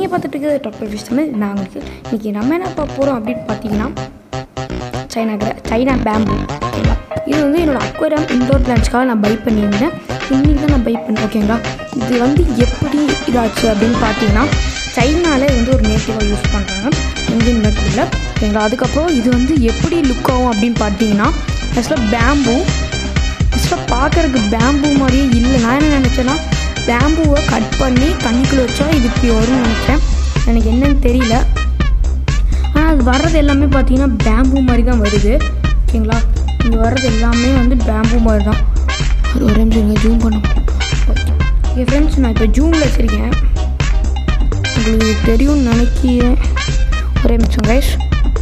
நீங்கள் பார்த்துட்டு இருக்கிறது டாக்டர் ஃபிஷ் தமிழ் நான் உங்களுக்கு இன்றைக்கி நம்ம என்ன பார்க்க போகிறோம் அப்படின்னு பார்த்தீங்கன்னா சைனா கிர சைனா பேம்பு ஓகேங்களா இது வந்து என்னோடய அக்வேரியம் இன்டோர் பிளான்ஸ்க்காக நான் பை பண்ணியிருந்தேன் இன்றைக்கி தான் நான் பை பண்ணேன் ஓகேங்களா இது வந்து எப்படி இதாச்சு அப்படின்னு பார்த்தீங்கன்னா சைனாவில் இது வந்து ஒரு நேட்டிவாக யூஸ் பண்ணுறாங்க இந்தியன் மெத்தடில் ஓகேங்களா அதுக்கப்புறம் இது வந்து எப்படி லுக் ஆகும் அப்படின்னு பார்த்தீங்கன்னா ஆக்சுவலாக பேம்பு ஆக்சுவலாக பார்க்குறதுக்கு பேம்பு மாதிரியே இல்லை நான் என்ன நினச்சேன்னா பேம்புவை கட் பண்ணி தண்ணிக்குள்ளே வச்சா இது இப்படி வரும்னு நினச்சேன் எனக்கு என்னன்னு தெரியல ஆனால் அது வர்றது எல்லாமே பார்த்தீங்கன்னா பேம்பு மாதிரி தான் வருது ஓகேங்களா இங்கே வர்றது எல்லாமே வந்து பேம்பு மாதிரி தான் அது ஒரே நிமிஷம் ஜூம் பண்ண ஓகே ஃப்ரெண்ட்ஸ் நான் இப்போ ஜூமில் வச்சுருக்கேன் உங்களுக்கு தெரியும்னு நினைக்கிறேன் ஒரே நிமிஷம் கைஸ்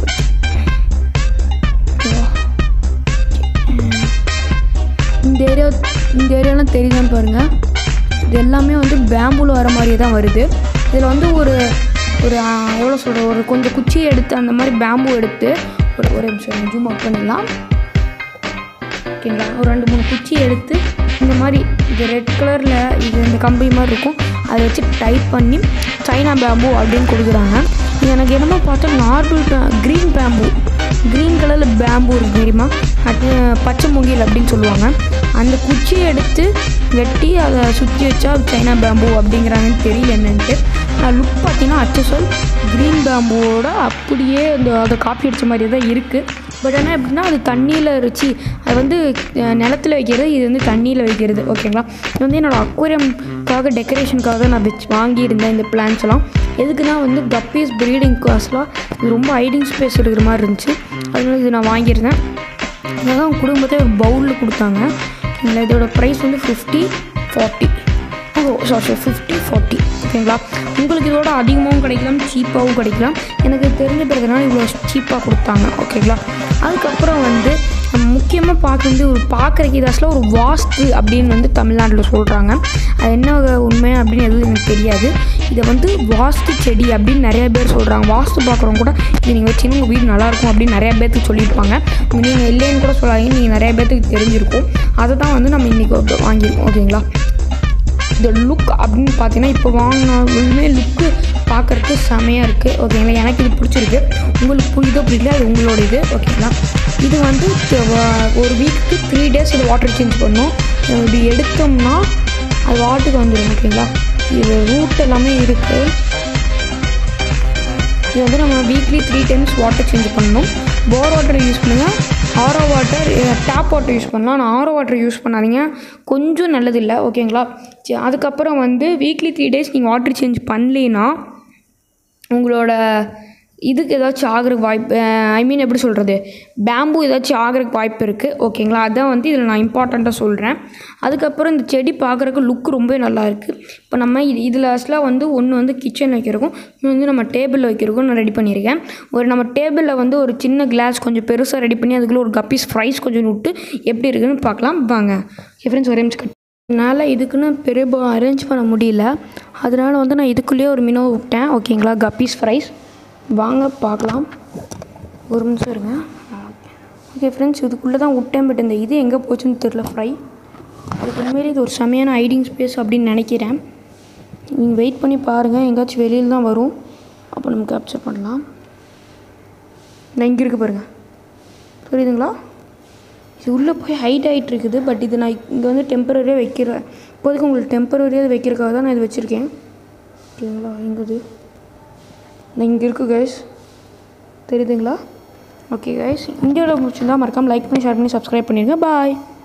இந்த ஏரியா இந்த ஏரியாலாம் தெரியுதான்னு பாருங்கள் இது எல்லாமே வந்து பேம்பூவில் வர மாதிரியே தான் வருது இதில் வந்து ஒரு ஒரு ஆ, எவ்வளோ சொல்கிற ஒரு கொஞ்சம் குச்சியை எடுத்து அந்த மாதிரி பேம்பு எடுத்து ஒரு ஒரு நிமிஷம் ஜூம் அப் பண்ணிடலாம் ஓகேங்களா ஒரு ரெண்டு மூணு குச்சி எடுத்து இந்த மாதிரி இது ரெட் கலரில் இது இந்த கம்பி மாதிரி இருக்கும் அதை வச்சு டைப் பண்ணி சைனா பேம்பு அப்படின்னு கொடுக்குறாங்க இது எனக்கு என்னமோ பார்த்தா நார்மல் பே க்ரீன் பேம்பு க்ரீன் கலரில் பேம்பு இருக்கு தெரியுமா அது பச்சை மூங்கில் அப்படின்னு சொல்லுவாங்க அந்த குச்சியை எடுத்து வெட்டி அதை சுற்றி வச்சா அது சைனா பேம்பு அப்படிங்கிறாங்கன்னு தெரியல என்னன்ட்டு லுக் பார்த்தீங்கன்னா அச்சசோல் க்ரீன் பேம்புவோட அப்படியே அந்த அதை காப்பி அடித்த மாதிரியே தான் இருக்குது பட் ஆனால் எப்படின்னா அது தண்ணியில் வச்சு அது வந்து அஹ், நிலத்துல வைக்கிறது இது வந்து தண்ணியில் வைக்கிறது ஓகேங்களா இது வந்து என்னோடய அக்வேரியம்காக டெக்கரேஷனுக்காக நான் வச்சு வாங்கியிருந்தேன் இந்த பிளான்ஸ் எல்லாம் எதுக்குன்னா வந்து கப்பீஸ் ப்ரீடிங் காஸ்லாம் இது ரொம்ப ஹைடிங் ஸ்பேஸ் இருக்கிற மாதிரி இருந்துச்சு அதனால இது நான் வாங்கியிருந்தேன் அதான் குடும்பத்தை ஒரு பவுலில் கொடுத்தாங்க ஓகேங்களா இதோட ப்ரைஸ் வந்து fifty forty oh sorry sorry fifty forty ஓகேங்களா உங்களுக்கு இதோட அதிகமாகவும் கிடைக்கலாம் சீப்பாகவும் கிடைக்கலாம் எனக்கு தெரிஞ்ச பிறகுனால இவ்வளோ சீப்பாக கொடுத்தாங்க ஓகேங்களா அதுக்கப்புறம் வந்து முக்கியமாக பார்க்க வந்து ஒரு பார்க்குறக்கு இதாஸில் ஒரு வாஸ்து அப்படின்னு வந்து தமிழ்நாட்டில் சொல்கிறாங்க அது என்ன உண்மை அப்படின்னு எதுவும் எனக்கு தெரியாது இதை வந்து வாஸ்து செடி அப்படின்னு நிறைய பேர் சொல்கிறாங்க வாஸ்து பார்க்குறவங்க கூட இது நீங்கள் வச்சிங்கன்னா உங்கள் வீடு நல்லாயிருக்கும் அப்படின்னு நிறைய பேர்த்துக்கு சொல்லியிருப்பாங்க நீங்கள் இல்லைன்னு கூட சொல்லாதீங்க நீங்கள் நிறைய பேர்த்துக்கு தெரிஞ்சிருக்கும் அதை தான் வந்து நம்ம இன்றைக்கி வாங்கியிருக்கோம் ஓகேங்களா இந்த லுக் அப்படின்னு பார்த்தீங்கன்னா இப்போ வாங்கினாலுமே லுக்கு பார்க்குறதுக்கு செமையாக இருக்குது ஓகேங்களா எனக்கு இது பிடிச்சிருக்கு உங்களுக்கு புரியுதோ புரியல அது உங்களோட இது ஓகேங்களா இது வந்து த- வ- ஒரு வீக்கு த்ரீ டேஸ் இது வாட்டர் சேஞ்ச் பண்ணணும் இப்படி எடுத்தோம்னா அது வாட்டுக்கு வந்துடும் ஓகேங்களா இது ரூட் எல்லாமே இருக்குது இது வந்து நம்ம weekly three times water change பண்ணணும் போர் வாட்டர் யூஸ் பண்ணுங்கள் RO water tap water use பண்ணலாம் ஆனால் ஆரோ வாட்டர் யூஸ் பண்ணாதீங்க கொஞ்சம் நல்லதில்லை ஓகேங்களா சரி, அதுக்கப்புறம் வந்து வீக்லி த்ரீ டேஸ் நீங்கள் வாட்டர் சேஞ்ச் பண்ணலனா உங்களோட இதுக்கு ஏதாச்சும் ஆகிறதுக்கு வாய்ப்பு ஐ மீன் எப்படி சொல்கிறது பேம்பு ஏதாச்சும் ஆகிறதுக்கு வாய்ப்பு இருக்குது ஓகேங்களா அதான் வந்து இதில் நான் இம்பார்ட்டண்ட்டாக சொல்கிறேன் அதுக்கப்புறம் இந்த செடி பார்க்குறக்கு லுக் ரொம்ப நல்லா இருக்குது இப்போ நம்ம இது இதில் அஸ்லாம் வந்து ஒன்று வந்து கிச்சன் வைக்கிறக்கும் இன்னும் வந்து நம்ம டேபிளில் வைக்கிறக்கும் நான் ரெடி பண்ணியிருக்கேன் ஒரு நம்ம டேபிளில் வந்து ஒரு சின்ன கிளாஸ் கொஞ்சம் பெருசாக ரெடி பண்ணி அதுக்குள்ளே ஒரு கப்பீஸ் ஃப்ரைஸ் கொஞ்சம் விட்டு எப்படி இருக்குன்னு பார்க்கலாம் வாங்க ஃப்ரெண்ட்ஸ் ஒரே நிமிஷம் என்னால் இதுக்குன்னு பெரிய அரேஞ்ச் பண்ண முடியல அதனால வந்து நான் இதுக்குள்ளேயே ஒரு மினோ விட்டேன் ஓகேங்களா கப்பீஸ் ஃப்ரைஸ் வாங்க பார்க்கலாம் ஒரு நிமிஷம் இருங்க ஓகே ஃப்ரெண்ட்ஸ் இதுக்குள்ளே தான் விட்டேன் பட் இந்த இது எங்கே போச்சுன்னு தெரில ஃப்ரை அதுக்கு உண்மையிலே இது ஒரு செமையான ஹைடிங் ஸ்பேஸ் அப்படின்னு நினைக்கிறேன் நீங்கள் வெயிட் பண்ணி பாருங்கள் எங்கேயாச்சும் வெளியில் தான் வரும் அப்போ நம்ம கேப்சர் பண்ணலாம் நான் இங்கே இருக்கு பாருங்கள் புரியுதுங்களா இது உள்ளே போய் ஹைட் ஆகிட்டு இருக்குது பட் இது நான் இங்கே வந்து டெம்பரரியாக வைக்கிறேன் இப்போதைக்கு உங்களுக்கு டெம்பரரியாக வைக்கிறதுக்காக தான் நான் இது வச்சுருக்கேன் ஓகேங்களா எங்கே இது நான் இங்கே இருக்குது கைஸ் தெரியுதுங்களா ஓகே கைஸ் இந்தியாவில் பிடிச்சிருந்தா மறக்காமல் லைக் பண்ணி ஷேர் பண்ணி சப்ஸ்கிரைப் பண்ணிடுங்க பாய்